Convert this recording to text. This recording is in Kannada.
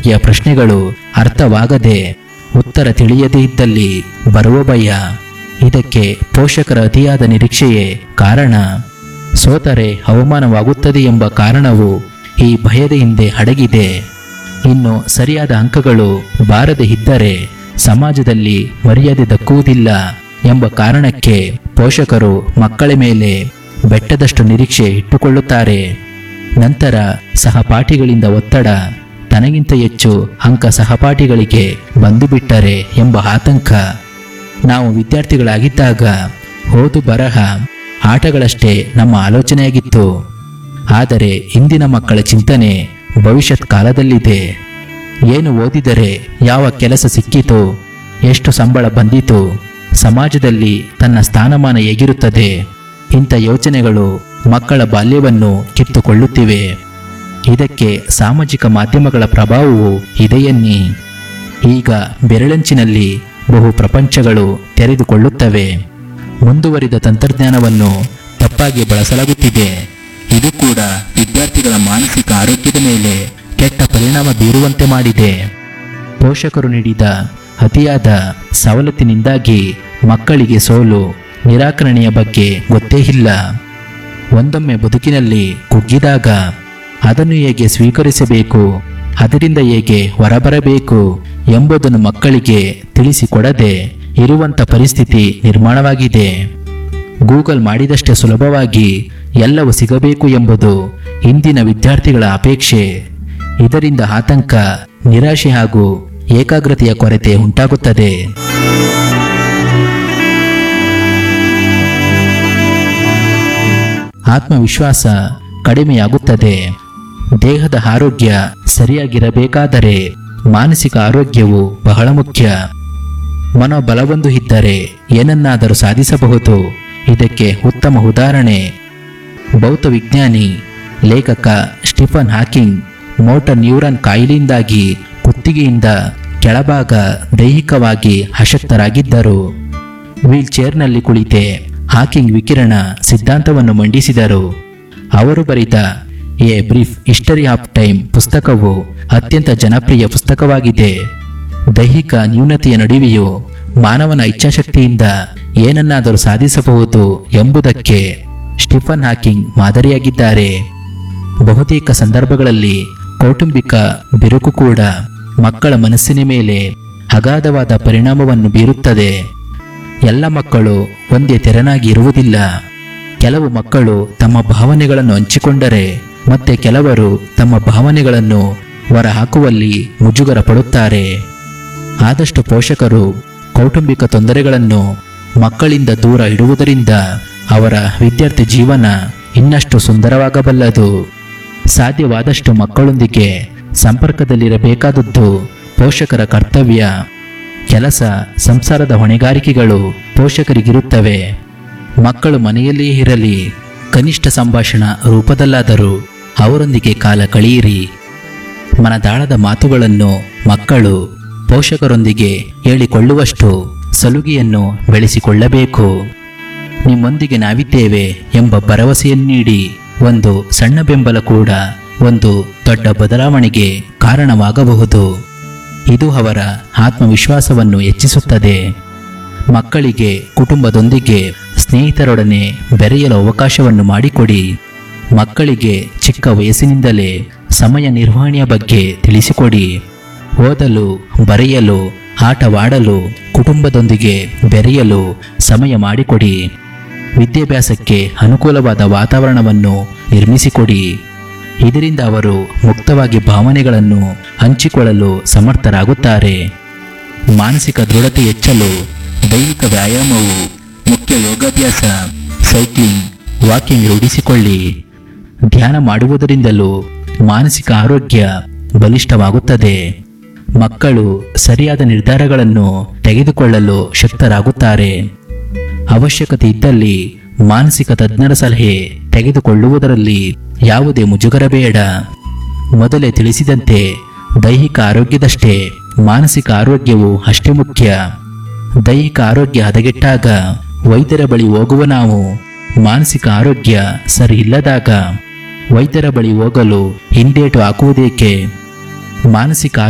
ಬಗೆಯ ಪ್ರಶ್ನೆಗಳು ಅರ್ಥವಾಗದೆ ಉತ್ತರ ತಿಳಿಯದೇ ಇದ್ದಲ್ಲಿ ಬರುವ ಭಯ ಇದಕ್ಕೆ ಪೋಷಕರ ಅತಿಯಾದ ನಿರೀಕ್ಷೆಯೇ ಕಾರಣ ಸೋತರೆ ಅವಮಾನವಾಗುತ್ತದೆ ಎಂಬ ಕಾರಣವು ಈ ಭಯದ ಹಿಂದೆ ಅಡಗಿದೆ ಇನ್ನು ಸರಿಯಾದ ಅಂಕಗಳು ಬಾರದೆ ಇದ್ದರೆ ಸಮಾಜದಲ್ಲಿ ಮರ್ಯಾದೆ ದಕ್ಕುವುದಿಲ್ಲ ಎಂಬ ಕಾರಣಕ್ಕೆ ಪೋಷಕರು ಮಕ್ಕಳ ಮೇಲೆ ಬೆಟ್ಟದಷ್ಟು ನಿರೀಕ್ಷೆ ಇಟ್ಟುಕೊಳ್ಳುತ್ತಾರೆ ನಂತರ ಸಹಪಾಠಿಗಳಿಂದ ಒತ್ತಡ ತನಗಿಂತ ಹೆಚ್ಚು ಅಂಕ ಸಹಪಾಠಿಗಳಿಗೆ ಬಂದು ಬಿಟ್ಟರೆ ಎಂಬ ಆತಂಕ ನಾವು ವಿದ್ಯಾರ್ಥಿಗಳಾಗಿದ್ದಾಗ ಓದು ಬರಹ ಆಟಗಳಷ್ಟೇ ನಮ್ಮ ಆಲೋಚನೆಯಾಗಿತ್ತು ಆದರೆ ಇಂದಿನ ಮಕ್ಕಳ ಚಿಂತನೆ ಭವಿಷ್ಯತ್ ಕಾಲದಲ್ಲಿದೆ ಏನು ಓದಿದರೆ ಯಾವ ಕೆಲಸ ಸಿಕ್ಕಿತು ಎಷ್ಟು ಸಂಬಳ ಬಂದಿತು ಸಮಾಜದಲ್ಲಿ ತನ್ನ ಸ್ಥಾನಮಾನ ಹೇಗಿರುತ್ತದೆ ಇಂಥ ಯೋಚನೆಗಳು ಮಕ್ಕಳ ಬಾಲ್ಯವನ್ನು ಕಿತ್ತುಕೊಳ್ಳುತ್ತಿವೆ ಇದಕ್ಕೆ ಸಾಮಾಜಿಕ ಮಾಧ್ಯಮಗಳ ಪ್ರಭಾವವು ಇದೆಯನ್ನಿ ಈಗ ಬೆರಳಂಚಿನಲ್ಲಿ ಬಹು ಪ್ರಪಂಚಗಳು ತೆರೆದುಕೊಳ್ಳುತ್ತವೆ ಮುಂದುವರಿದ ತಂತ್ರಜ್ಞಾನವನ್ನು ತಪ್ಪಾಗಿ ಬಳಸಲಾಗುತ್ತಿದೆ ಇದು ಕೂಡ ವಿದ್ಯಾರ್ಥಿಗಳ ಮಾನಸಿಕ ಆರೋಗ್ಯದ ಮೇಲೆ ಕೆಟ್ಟ ಪರಿಣಾಮ ಬೀರುವಂತೆ ಮಾಡಿದೆ ಪೋಷಕರು ನೀಡಿದ ಅತಿಯಾದ ಸವಲತ್ತಿನಿಂದಾಗಿ ಮಕ್ಕಳಿಗೆ ಸೋಲು ನಿರಾಕರಣೆಯ ಬಗ್ಗೆ ಗೊತ್ತೇ ಇಲ್ಲ ಒಂದೊಮ್ಮೆ ಬದುಕಿನಲ್ಲಿ ಕುಗ್ಗಿದಾಗ ಅದನ್ನು ಹೇಗೆ ಸ್ವೀಕರಿಸಬೇಕು ಅದರಿಂದ ಹೇಗೆ ಹೊರಬರಬೇಕು ಎಂಬುದನ್ನು ಮಕ್ಕಳಿಗೆ ತಿಳಿಸಿಕೊಡದೆ ಇರುವಂಥ ಪರಿಸ್ಥಿತಿ ನಿರ್ಮಾಣವಾಗಿದೆ ಗೂಗಲ್ ಮಾಡಿದಷ್ಟೇ ಸುಲಭವಾಗಿ ಎಲ್ಲವೂ ಸಿಗಬೇಕು ಎಂಬುದು ಇಂದಿನ ವಿದ್ಯಾರ್ಥಿಗಳ ಅಪೇಕ್ಷೆ ಇದರಿಂದ ಆತಂಕ ನಿರಾಶೆ ಹಾಗೂ ಏಕಾಗ್ರತೆಯ ಕೊರತೆ ಉಂಟಾಗುತ್ತದೆ ಆತ್ಮವಿಶ್ವಾಸ ಕಡಿಮೆಯಾಗುತ್ತದೆ ದೇಹದ ಆರೋಗ್ಯ ಸರಿಯಾಗಿರಬೇಕಾದರೆ ಮಾನಸಿಕ ಆರೋಗ್ಯವು ಬಹಳ ಮುಖ್ಯ ಮನೋಬಲವೊಂದು ಇದ್ದರೆ ಏನನ್ನಾದರೂ ಸಾಧಿಸಬಹುದು ಇದಕ್ಕೆ ಉತ್ತಮ ಉದಾಹರಣೆ ಭೌತ ವಿಜ್ಞಾನಿ ಲೇಖಕ ಸ್ಟಿಫನ್ ಹಾಕಿಂಗ್ ಮೋಟರ್ ನ್ಯೂರಾನ್ ಕಾಯಿಲೆಯಿಂದಾಗಿ ಕುತ್ತಿಗೆಯಿಂದ ಕೆಳಭಾಗ ದೈಹಿಕವಾಗಿ ಅಶಕ್ತರಾಗಿದ್ದರು ವೀಲ್ ಚೇರ್ನಲ್ಲಿ ಕುಳಿತೆ ಹಾಕಿಂಗ್ ವಿಕಿರಣ ಸಿದ್ಧಾಂತವನ್ನು ಮಂಡಿಸಿದರು ಅವರು ಬರೆದ a brief history of time ಪುಸ್ತಕವು ಅತ್ಯಂತ ಜನಪ್ರಿಯ ಪುಸ್ತಕವಾಗಿದೆ ದೈಹಿಕ ನ್ಯೂನತೆಯ ನಡುವೆಯೂ ಮಾನವನ ಇಚ್ಛಾಶಕ್ತಿಯಿಂದ ಏನನ್ನಾದರೂ ಸಾಧಿಸಬಹುದು ಎಂಬುದಕ್ಕೆ ಸ್ಟಿಫನ್ ಹಾಕಿಂಗ್ ಮಾದರಿಯಾಗಿದ್ದಾರೆ ಬಹುತೇಕ ಸಂದರ್ಭಗಳಲ್ಲಿ ಕೌಟುಂಬಿಕ ಬಿರುಕು ಕೂಡ ಮಕ್ಕಳ ಮನಸ್ಸಿನ ಮೇಲೆ ಅಗಾಧವಾದ ಪರಿಣಾಮವನ್ನು ಬೀರುತ್ತದೆ ಎಲ್ಲ ಮಕ್ಕಳು ಒಂದೇ ತೆರನಾಗಿ ಇರುವುದಿಲ್ಲ ಕೆಲವು ಮಕ್ಕಳು ತಮ್ಮ ಭಾವನೆಗಳನ್ನು ಹಂಚಿಕೊಂಡರೆ ಮತ್ತೆ ಕೆಲವರು ತಮ್ಮ ಭಾವನೆಗಳನ್ನು ಹೊರಹಾಕುವಲ್ಲಿ ಮುಜುಗರ ಪಡುತ್ತಾರೆ ಆದಷ್ಟು ಪೋಷಕರು ಕೌಟುಂಬಿಕ ತೊಂದರೆಗಳನ್ನು ಮಕ್ಕಳಿಂದ ದೂರ ಇಡುವುದರಿಂದ ಅವರ ವಿದ್ಯಾರ್ಥಿ ಜೀವನ ಇನ್ನಷ್ಟು ಸುಂದರವಾಗಬಲ್ಲದು ಸಾಧ್ಯವಾದಷ್ಟು ಮಕ್ಕಳೊಂದಿಗೆ ಸಂಪರ್ಕದಲ್ಲಿರಬೇಕಾದದ್ದು ಪೋಷಕರ ಕರ್ತವ್ಯ ಕೆಲಸ ಸಂಸಾರದ ಹೊಣೆಗಾರಿಕೆಗಳು ಪೋಷಕರಿಗಿರುತ್ತವೆ ಮಕ್ಕಳು ಮನೆಯಲ್ಲಿಯೇ ಇರಲಿ ಕನಿಷ್ಠ ಸಂಭಾಷಣಾ ರೂಪದಲ್ಲಾದರೂ ಅವರೊಂದಿಗೆ ಕಾಲ ಕಳೆಯಿರಿ ಮನದಾಳದ ಮಾತುಗಳನ್ನು ಮಕ್ಕಳು ಪೋಷಕರೊಂದಿಗೆ ಹೇಳಿಕೊಳ್ಳುವಷ್ಟು ಸಲುಗೆಯನ್ನು ಬೆಳೆಸಿಕೊಳ್ಳಬೇಕು ನಿಮ್ಮೊಂದಿಗೆ ನಾವಿದ್ದೇವೆ ಎಂಬ ಭರವಸೆಯನ್ನು ನೀಡಿ ಒಂದು ಸಣ್ಣ ಬೆಂಬಲ ಕೂಡ ಒಂದು ದೊಡ್ಡ ಬದಲಾವಣೆಗೆ ಕಾರಣವಾಗಬಹುದು ಇದು ಅವರ ಆತ್ಮವಿಶ್ವಾಸವನ್ನು ಹೆಚ್ಚಿಸುತ್ತದೆ ಮಕ್ಕಳಿಗೆ ಕುಟುಂಬದೊಂದಿಗೆ ಸ್ನೇಹಿತರೊಡನೆ ಬೆರೆಯಲು ಅವಕಾಶವನ್ನು ಮಾಡಿಕೊಡಿ ಮಕ್ಕಳಿಗೆ ಚಿಕ್ಕ ವಯಸ್ಸಿನಿಂದಲೇ ಸಮಯ ನಿರ್ವಹಣೆಯ ಬಗ್ಗೆ ತಿಳಿಸಿಕೊಡಿ ಓದಲು ಬರೆಯಲು ಆಟವಾಡಲು ಕುಟುಂಬದೊಂದಿಗೆ ಬೆರೆಯಲು ಸಮಯ ಮಾಡಿಕೊಡಿ ವಿದ್ಯಾಭ್ಯಾಸಕ್ಕೆ ಅನುಕೂಲವಾದ ವಾತಾವರಣವನ್ನು ನಿರ್ಮಿಸಿಕೊಡಿ ಇದರಿಂದ ಅವರು ಮುಕ್ತವಾಗಿ ಭಾವನೆಗಳನ್ನು ಹಂಚಿಕೊಳ್ಳಲು ಸಮರ್ಥರಾಗುತ್ತಾರೆ ಮಾನಸಿಕ ದೃಢತೆ ಹೆಚ್ಚಲು ದೈಹಿಕ ವ್ಯಾಯಾಮವು ಮುಖ್ಯ ಯೋಗಾಭ್ಯಾಸ ಸೈಕ್ಲಿಂಗ್ ವಾಕಿಂಗ್ ರೂಢಿಸಿಕೊಳ್ಳಿ ಧ್ಯಾನ ಮಾಡುವುದರಿಂದಲೂ ಮಾನಸಿಕ ಆರೋಗ್ಯ ಬಲಿಷ್ಠವಾಗುತ್ತದೆ ಮಕ್ಕಳು ಸರಿಯಾದ ನಿರ್ಧಾರಗಳನ್ನು ತೆಗೆದುಕೊಳ್ಳಲು ಶಕ್ತರಾಗುತ್ತಾರೆ ಅವಶ್ಯಕತೆ ಇದ್ದಲ್ಲಿ ಮಾನಸಿಕ ತಜ್ಞರ ಸಲಹೆ ತೆಗೆದುಕೊಳ್ಳುವುದರಲ್ಲಿ ಯಾವುದೇ ಮುಜುಗರ ಬೇಡ ಮೊದಲೇ ತಿಳಿಸಿದಂತೆ ದೈಹಿಕ ಆರೋಗ್ಯದಷ್ಟೇ ಮಾನಸಿಕ ಆರೋಗ್ಯವು ಅಷ್ಟೇ ಮುಖ್ಯ ದೈಹಿಕ ಆರೋಗ್ಯ ಹದಗೆಟ್ಟಾಗ ವೈದ್ಯರ ಬಳಿ ಹೋಗುವ ನಾವು ಮಾನಸಿಕ ಆರೋಗ್ಯ ಸರಿ ಇಲ್ಲದಾಗ ವೈದ್ಯರ ಬಳಿ ಹೋಗಲು ಹಿಂದೇಟು ಹಾಕುವುದೇಕೆ ಮಾನಸಿಕ